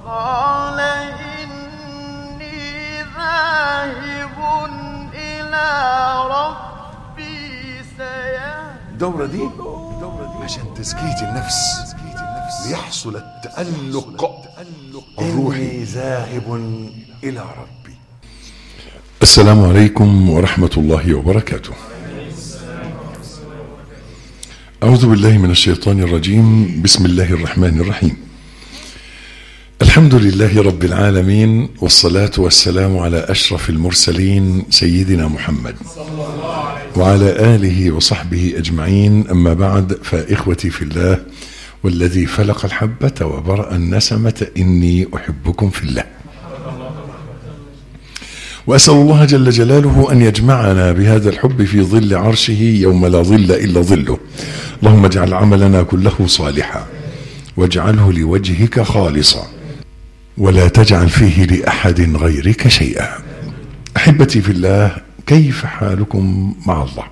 قال إني ذاهب إلى ربي سيهدين الدورة دي عشان تزكية النفس ليحصل التألق الروحي إني ذاهب إلى ربي السلام عليكم ورحمة الله وبركاته أعوذ بالله من الشيطان الرجيم بسم الله الرحمن الرحيم الحمد لله رب العالمين والصلاة والسلام على أشرف المرسلين سيدنا محمد وعلى آله وصحبه أجمعين أما بعد فإخوتي في الله والذي فلق الحبة وبرأ النسمة إني أحبكم في الله وأسأل الله جل جلاله أن يجمعنا بهذا الحب في ظل عرشه يوم لا ظل إلا ظله اللهم اجعل عملنا كله صالحا واجعله لوجهك خالصا ولا تجعل فيه لأحد غيرك شيئا أحبتي في الله كيف حالكم مع الله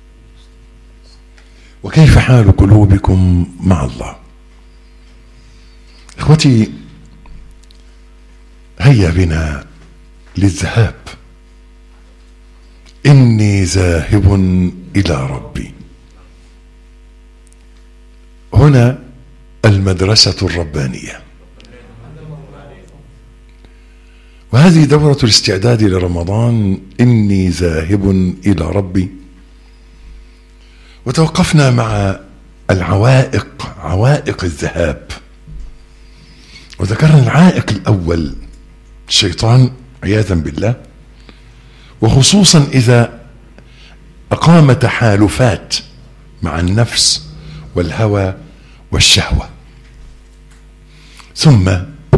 وكيف حال قلوبكم مع الله اخوتي هيا بنا للذهاب اني ذاهب الى ربي هنا المدرسه الربانيه وهذه دوره الاستعداد لرمضان اني ذاهب الى ربي وتوقفنا مع العوائق عوائق الذهاب وذكرنا العائق الاول الشيطان عياذا بالله وخصوصا اذا اقام تحالفات مع النفس والهوى والشهوه ثم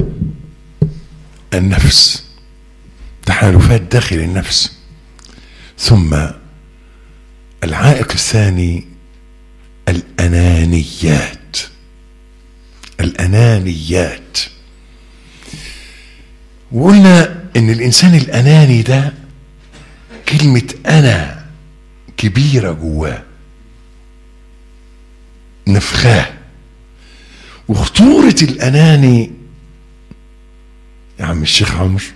النفس تحالفات داخل النفس ثم العائق الثاني الانانيات الانانيات وقلنا ان الانسان الاناني ده كلمه انا كبيره جواه نفخاه وخطوره الاناني يا عم الشيخ عمرو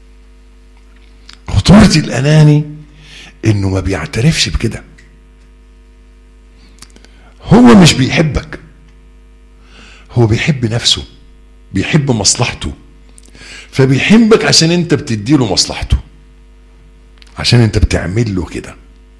خطوره الاناني انه ما بيعترفش بكده هو مش بيحبك هو بيحب نفسه بيحب مصلحته فبيحبك عشان انت بتديله مصلحته عشان انت بتعمل له كده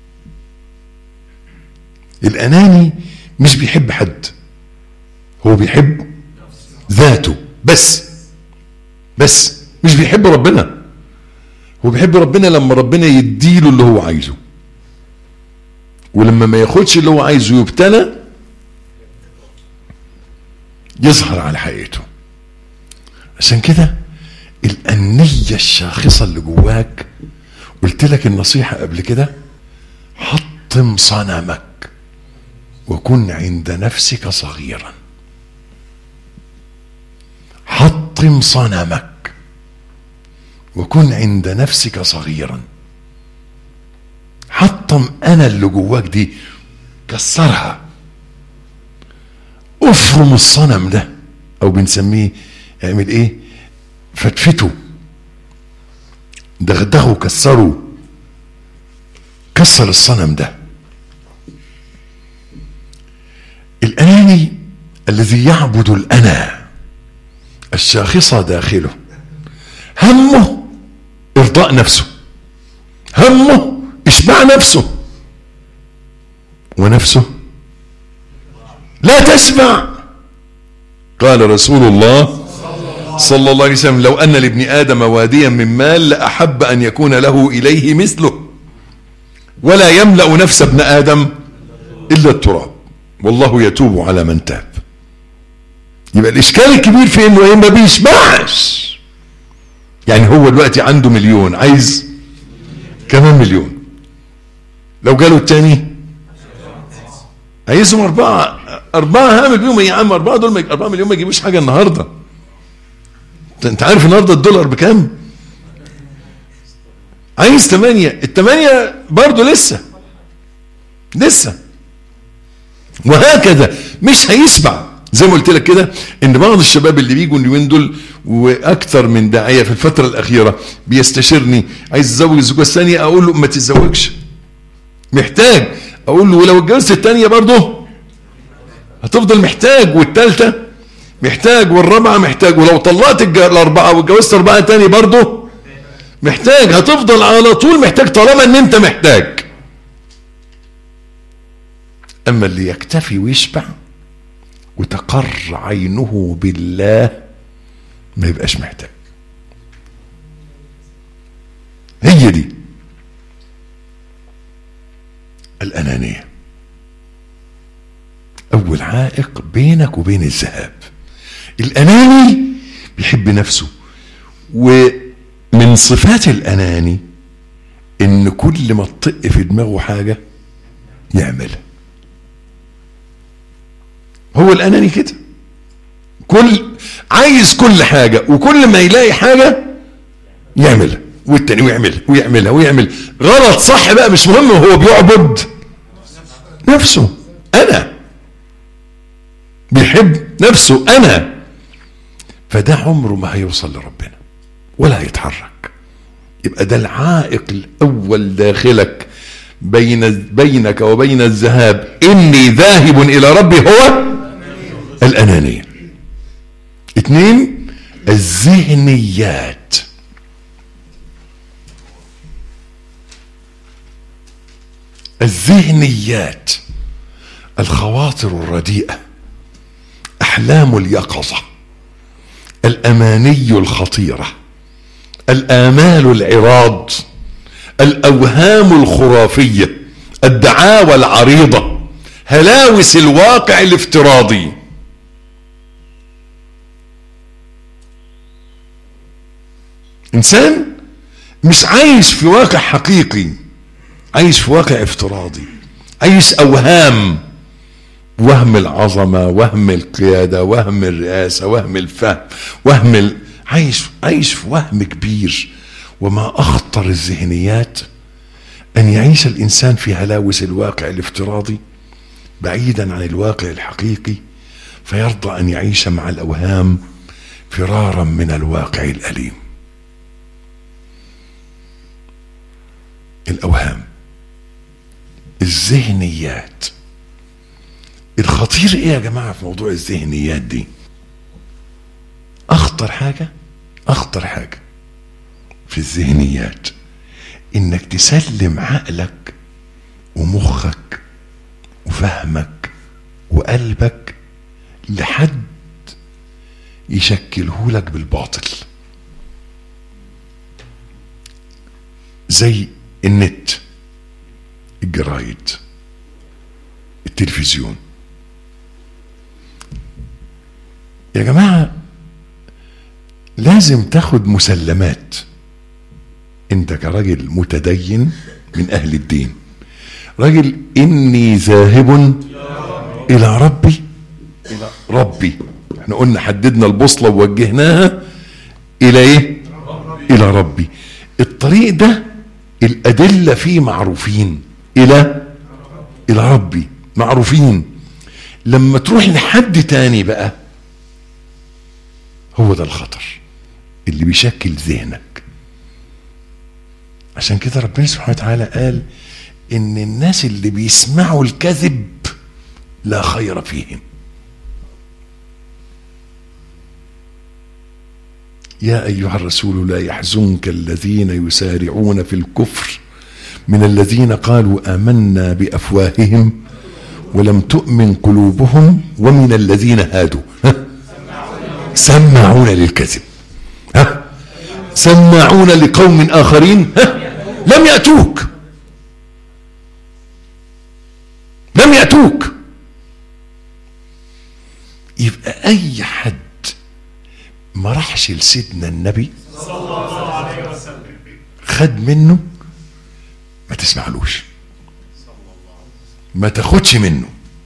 الاناني مش بيحب حد هو بيحب ذاته بس بس مش بيحب ربنا هو بيحب ربنا لما ربنا يديله اللي هو عايزه ولما ما ياخدش اللي هو عايزه يبتلى يظهر على حقيقته عشان كده الأنية الشاخصة اللي جواك قلت لك النصيحة قبل كده حطم صنمك وكن عند نفسك صغيرا حطم صنمك وكن عند نفسك صغيرا حطم انا اللي جواك دي كسرها افرم الصنم ده او بنسميه اعمل ايه فتفته دغدغه كسره كسر الصنم ده الاناني الذي يعبد الانا الشاخصه داخله همه ارضاء نفسه همه اشباع نفسه ونفسه لا تشبع قال رسول الله صلى الله عليه وسلم لو ان لابن ادم واديا من مال لاحب ان يكون له اليه مثله ولا يملا نفس ابن ادم الا التراب والله يتوب على من تاب يبقى الاشكال الكبير في انه ايه ما بيشبعش يعني هو دلوقتي عنده مليون عايز كمان مليون لو جاله التاني عايزهم أربعة أربعة هعمل بيهم يا عم أربعة دول ما- أربعة مليون ما يجيبوش حاجة النهاردة أنت- أنت عارف النهاردة الدولار بكام؟ عايز ثمانية الثمانية برضه لسه لسه وهكذا مش هيشبع زي ما قلت لك كده ان بعض الشباب اللي بيجوا اليومين دول واكثر من داعيه في الفتره الاخيره بيستشيرني عايز اتزوج الزوجه الثانيه اقول له ما تتزوجش محتاج اقول له ولو اتجوزت الثانيه برضه هتفضل محتاج والثالثه محتاج والرابعه محتاج ولو طلقت الج- الاربعه واتجوزت اربعه تاني برضه محتاج هتفضل على طول محتاج طالما ان انت محتاج اما اللي يكتفي ويشبع وتقر عينه بالله ما يبقاش محتاج هي دي الأنانية أول عائق بينك وبين الذهاب الأناني بيحب نفسه ومن صفات الأناني إن كل ما تطق في دماغه حاجة يعملها هو الأناني كده كل عايز كل حاجة وكل ما يلاقي حاجة يعملها والتاني ويعملها ويعملها ويعمل غلط صح بقى مش مهم هو بيعبد نفسه انا بيحب نفسه انا فده عمره ما هيوصل لربنا ولا هيتحرك يبقى ده العائق الاول داخلك بين بينك وبين الذهاب اني ذاهب الى ربي هو الانانيه اثنين الذهنيات الذهنيات الخواطر الرديئه احلام اليقظه الاماني الخطيره الامال العراض الاوهام الخرافيه الدعاوى العريضه هلاوس الواقع الافتراضي انسان مش عايش في واقع حقيقي عايش في واقع افتراضي عايش اوهام وهم العظمه وهم القياده وهم الرئاسه وهم الفهم وهم ال... عايش عايش في وهم كبير وما اخطر الذهنيات ان يعيش الانسان في هلاوس الواقع الافتراضي بعيدا عن الواقع الحقيقي فيرضى ان يعيش مع الاوهام فرارا من الواقع الاليم الاوهام الذهنيات الخطير ايه يا جماعه في موضوع الذهنيات دي اخطر حاجه اخطر حاجه في الذهنيات انك تسلم عقلك ومخك وفهمك وقلبك لحد يشكله لك بالباطل زي النت الجرايد التلفزيون يا جماعة لازم تاخد مسلمات انت كراجل متدين من اهل الدين راجل اني ذاهب الى ربي الى ربي احنا قلنا حددنا البوصلة ووجهناها الى ايه الى ربي الطريق ده الادلة فيه معروفين الى الى ربي معروفين لما تروح لحد تاني بقى هو ده الخطر اللي بيشكل ذهنك عشان كده ربنا سبحانه وتعالى قال ان الناس اللي بيسمعوا الكذب لا خير فيهم يا ايها الرسول لا يحزنك الذين يسارعون في الكفر من الذين قالوا امنا بافواههم ولم تؤمن قلوبهم ومن الذين هادوا ها؟ سماعون للكذب ها سماعون لقوم اخرين ها لم ياتوك لم ياتوك يبقى اي حد ما راحش لسيدنا النبي خد منه ما تسمعلوش ما تاخدش منه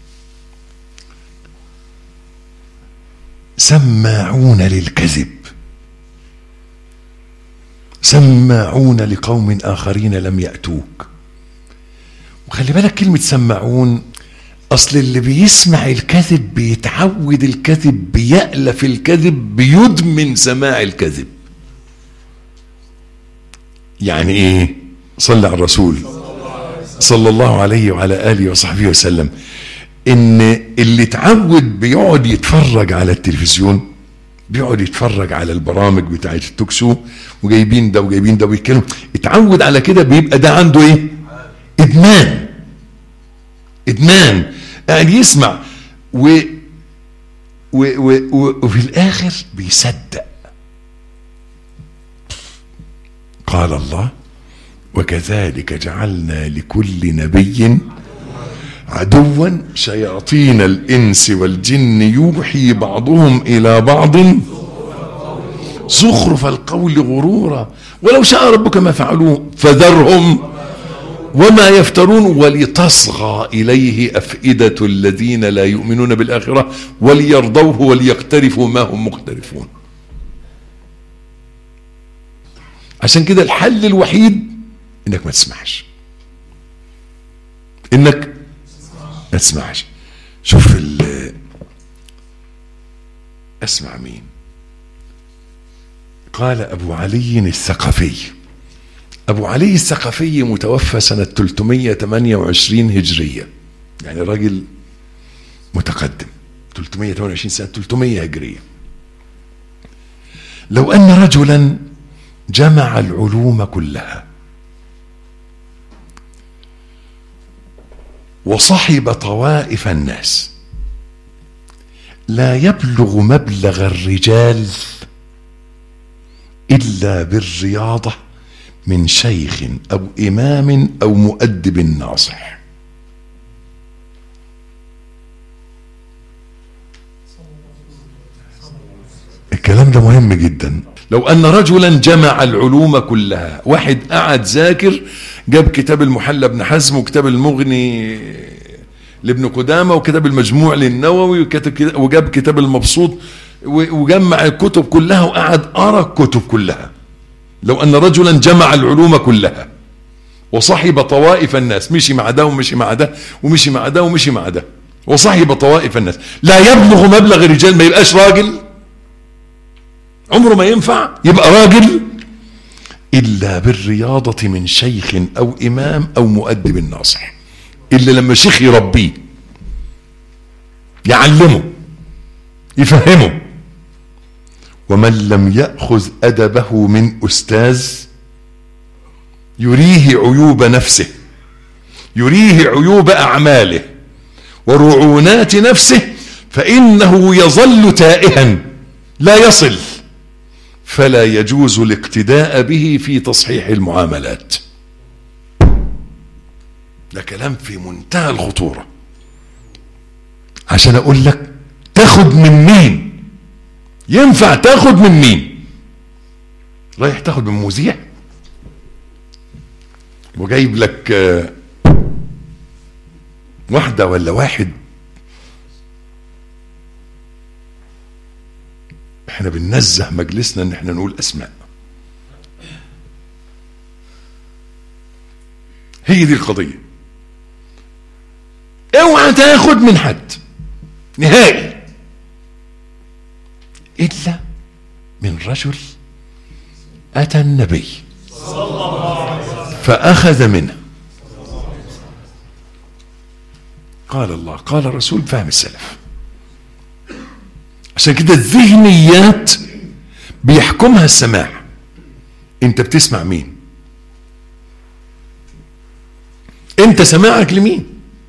سماعون للكذب سماعون لقوم اخرين لم ياتوك وخلي بالك كلمه سماعون اصل اللي بيسمع الكذب بيتعود الكذب بيألف الكذب بيدمن سماع الكذب يعني ايه صلى على الرسول صلى الله عليه وعلى اله وصحبه وسلم ان اللي اتعود بيقعد يتفرج على التلفزيون بيقعد يتفرج على البرامج بتاعت التوك شو وجايبين ده وجايبين ده ويتكلم اتعود على كده بيبقى ده عنده ايه ادمان ادمان قاعد يعني يسمع و و و و وفي الاخر بيصدق قال الله وكذلك جعلنا لكل نبي عدوا شياطين الانس والجن يوحي بعضهم الى بعض زخرف القول غرورا ولو شاء ربك ما فعلوه فذرهم وما يفترون ولتصغى اليه افئده الذين لا يؤمنون بالاخره وليرضوه وليقترفوا ما هم مقترفون عشان كده الحل الوحيد انك ما تسمعش انك ما تسمعش شوف اسمع مين قال ابو علي الثقفي ابو علي الثقفي متوفى سنة 328 هجرية يعني راجل متقدم 328 سنة 300 هجرية لو ان رجلا جمع العلوم كلها وصحب طوائف الناس لا يبلغ مبلغ الرجال الا بالرياضه من شيخ او امام او مؤدب ناصح الكلام ده مهم جدا لو ان رجلا جمع العلوم كلها واحد قعد ذاكر جاب كتاب المحلى بن حزم وكتاب المغني لابن قدامة وكتاب المجموع للنووي وكتب وجاب كتاب المبسوط وجمع الكتب كلها وقعد قرا الكتب كلها لو ان رجلا جمع العلوم كلها وصحب طوائف الناس مشي مع ده ومشي مع ده ومشي مع ده ومشي مع ده وصحب طوائف الناس لا يبلغ مبلغ الرجال ما يبقاش راجل عمره ما ينفع يبقى راجل إلا بالرياضة من شيخ أو إمام أو مؤدب ناصح إلا لما شيخ يربيه يعلمه يفهمه ومن لم يأخذ أدبه من أستاذ يريه عيوب نفسه يريه عيوب أعماله ورعونات نفسه فإنه يظل تائها لا يصل فلا يجوز الاقتداء به في تصحيح المعاملات ده كلام في منتهى الخطورة عشان اقول لك تاخد من مين ينفع تاخد من مين رايح تاخد من مذيع وجايب لك واحدة ولا واحد احنا بننزه مجلسنا ان احنا نقول اسماء هي دي القضية اوعى تاخد من حد نهائي الا من رجل اتى النبي فاخذ منه قال الله قال الرسول فهم السلف عشان كده الذهنيات بيحكمها السماع انت بتسمع مين انت سماعك لمين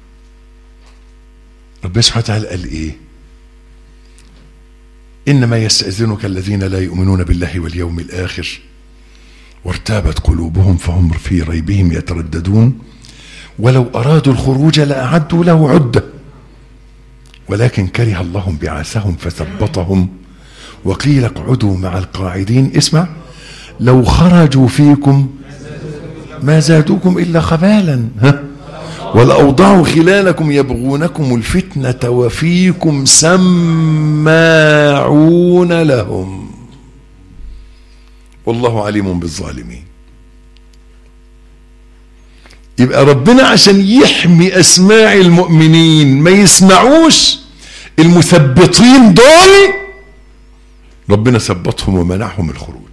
ربنا سبحانه وتعالى قال ايه انما يستاذنك الذين لا يؤمنون بالله واليوم الاخر وارتابت قلوبهم فهم في ريبهم يترددون ولو ارادوا الخروج لاعدوا له عده ولكن كره الله بعاثهم فثبطهم وقيل اقعدوا مع القاعدين اسمع لو خرجوا فيكم ما زادوكم الا خبالا ها ولأوضعوا خلالكم يبغونكم الفتنة وفيكم سماعون لهم والله عليم بالظالمين يبقى ربنا عشان يحمي اسماع المؤمنين ما يسمعوش المثبطين دول ربنا ثبتهم ومنعهم الخروج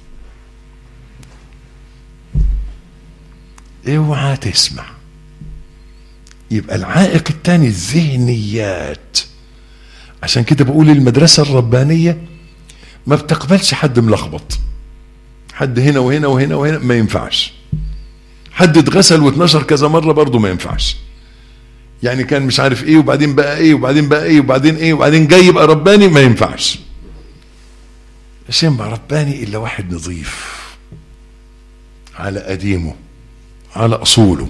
اوعى تسمع يبقى العائق الثاني الذهنيات عشان كده بقول المدرسة الربانية ما بتقبلش حد ملخبط حد هنا وهنا وهنا وهنا ما ينفعش حد اتغسل واتنشر كذا مرة برضه ما ينفعش يعني كان مش عارف ايه وبعدين بقى ايه وبعدين بقى ايه وبعدين ايه وبعدين جاي يبقى رباني ما ينفعش مش ينفع رباني الا واحد نظيف على قديمه على اصوله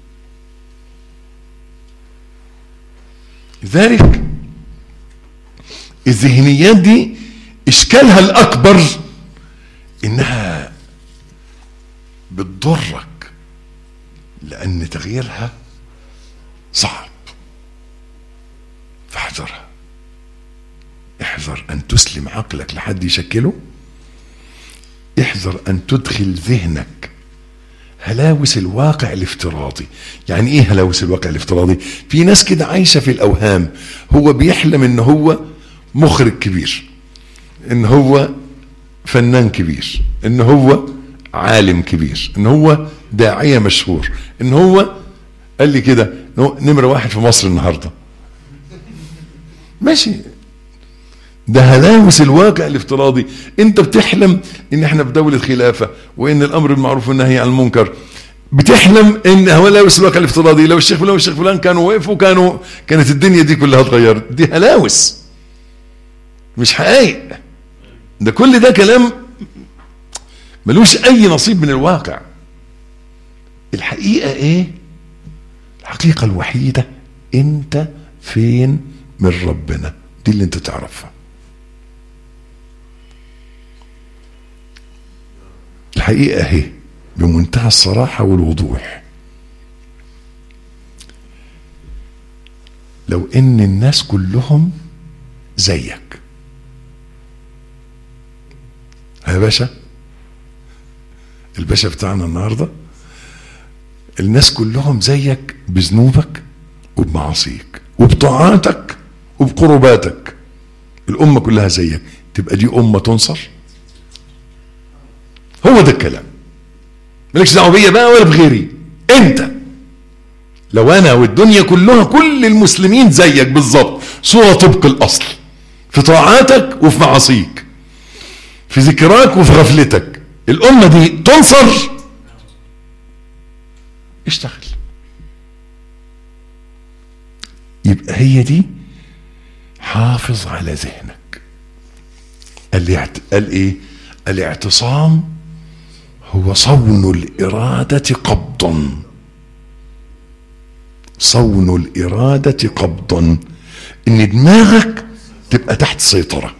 لذلك الذهنيات دي اشكالها الاكبر انها بتضرك لان تغييرها صعب فاحذرها احذر ان تسلم عقلك لحد يشكله احذر ان تدخل ذهنك هلاوس الواقع الافتراضي يعني ايه هلاوس الواقع الافتراضي في ناس كده عايشه في الاوهام هو بيحلم ان هو مخرج كبير ان هو فنان كبير ان هو عالم كبير ان هو داعيه مشهور ان هو قال لي كده نمره واحد في مصر النهارده ماشي ده هلاوس الواقع الافتراضي انت بتحلم ان احنا في دولة خلافة وان الامر بالمعروف والنهي عن المنكر بتحلم ان هلاوس الواقع الافتراضي لو الشيخ فلان والشيخ فلان كانوا وقفوا كانوا كانت الدنيا دي كلها اتغيرت دي هلاوس مش حقائق ده كل ده كلام ملوش اي نصيب من الواقع الحقيقة ايه الحقيقة الوحيدة انت فين من ربنا دي اللي انت تعرفها الحقيقة اهي بمنتهى الصراحة والوضوح لو ان الناس كلهم زيك يا باشا الباشا بتاعنا النهارده الناس كلهم زيك بذنوبك وبمعاصيك وبطاعاتك وبقرباتك الأمة كلها زيك تبقى دي أمة تنصر هو ده الكلام مالكش دعوه بيا بقى ولا بغيري انت لو انا والدنيا كلها كل المسلمين زيك بالظبط صوره طبق الاصل في طاعاتك وفي معاصيك في ذكراك وفي غفلتك الامه دي تنصر اشتغل يبقى هي دي حافظ على ذهنك الاعت... قال ايه الاعتصام هو صون الإرادة قبضا صون الإرادة قبضا إن دماغك تبقى تحت سيطرة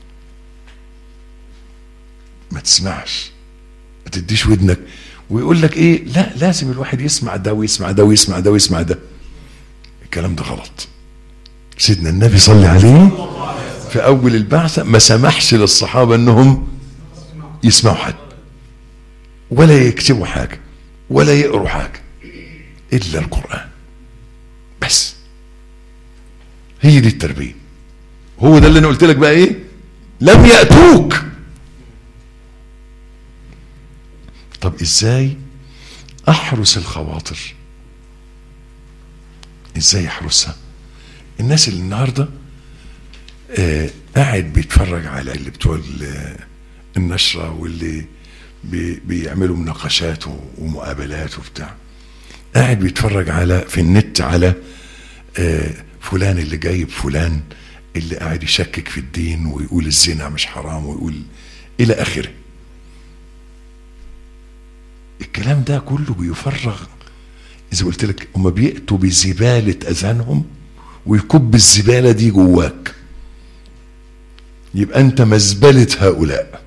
ما تسمعش ما تديش ودنك ويقول لك ايه لا لازم الواحد يسمع ده ويسمع ده ويسمع ده ويسمع ده الكلام ده غلط سيدنا النبي صلى عليه في اول البعثة ما سمحش للصحابة انهم يسمعوا حد ولا يكتبوا حاجة ولا يقروا حاجة إلا القرآن بس هي دي التربية هو ده اللي أنا قلت لك بقى إيه لم يأتوك طب إزاي أحرس الخواطر إزاي أحرسها الناس اللي النهاردة آه قاعد بيتفرج على اللي بتوع النشرة واللي بي بيعملوا مناقشات ومقابلات وبتاع قاعد بيتفرج على في النت على آه فلان اللي جايب فلان اللي قاعد يشكك في الدين ويقول الزنا مش حرام ويقول الى اخره الكلام ده كله بيفرغ اذا قلت لك هم بياتوا بزباله اذهانهم ويكب الزباله دي جواك يبقى انت مزبله هؤلاء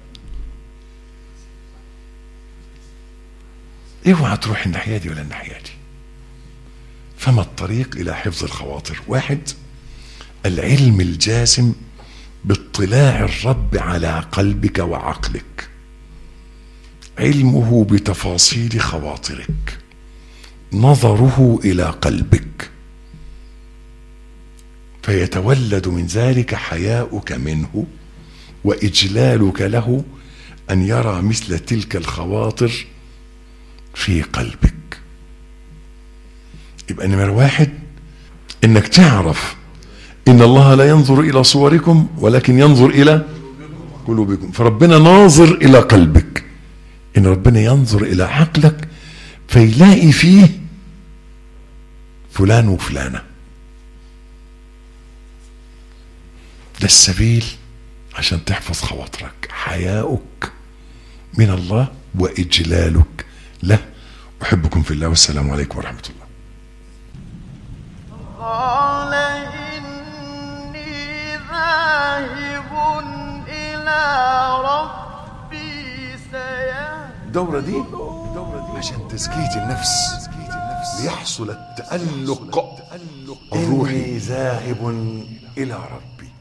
اوعى تروح الناحيه دي ولا الناحيه دي فما الطريق الى حفظ الخواطر واحد العلم الجازم باطلاع الرب على قلبك وعقلك علمه بتفاصيل خواطرك نظره الى قلبك فيتولد من ذلك حياؤك منه واجلالك له ان يرى مثل تلك الخواطر في قلبك يبقى نمر واحد انك تعرف ان الله لا ينظر الى صوركم ولكن ينظر الى قلوبكم فربنا ناظر الى قلبك ان ربنا ينظر الى عقلك فيلاقي فيه فلان وفلانه ده السبيل عشان تحفظ خواطرك حياؤك من الله واجلالك له احبكم في الله والسلام عليكم ورحمه الله قال إني ذاهب إلى ربي سيهدين الدورة دي عشان تزكية النفس ليحصل التألق الروحي ذاهب إلى ربي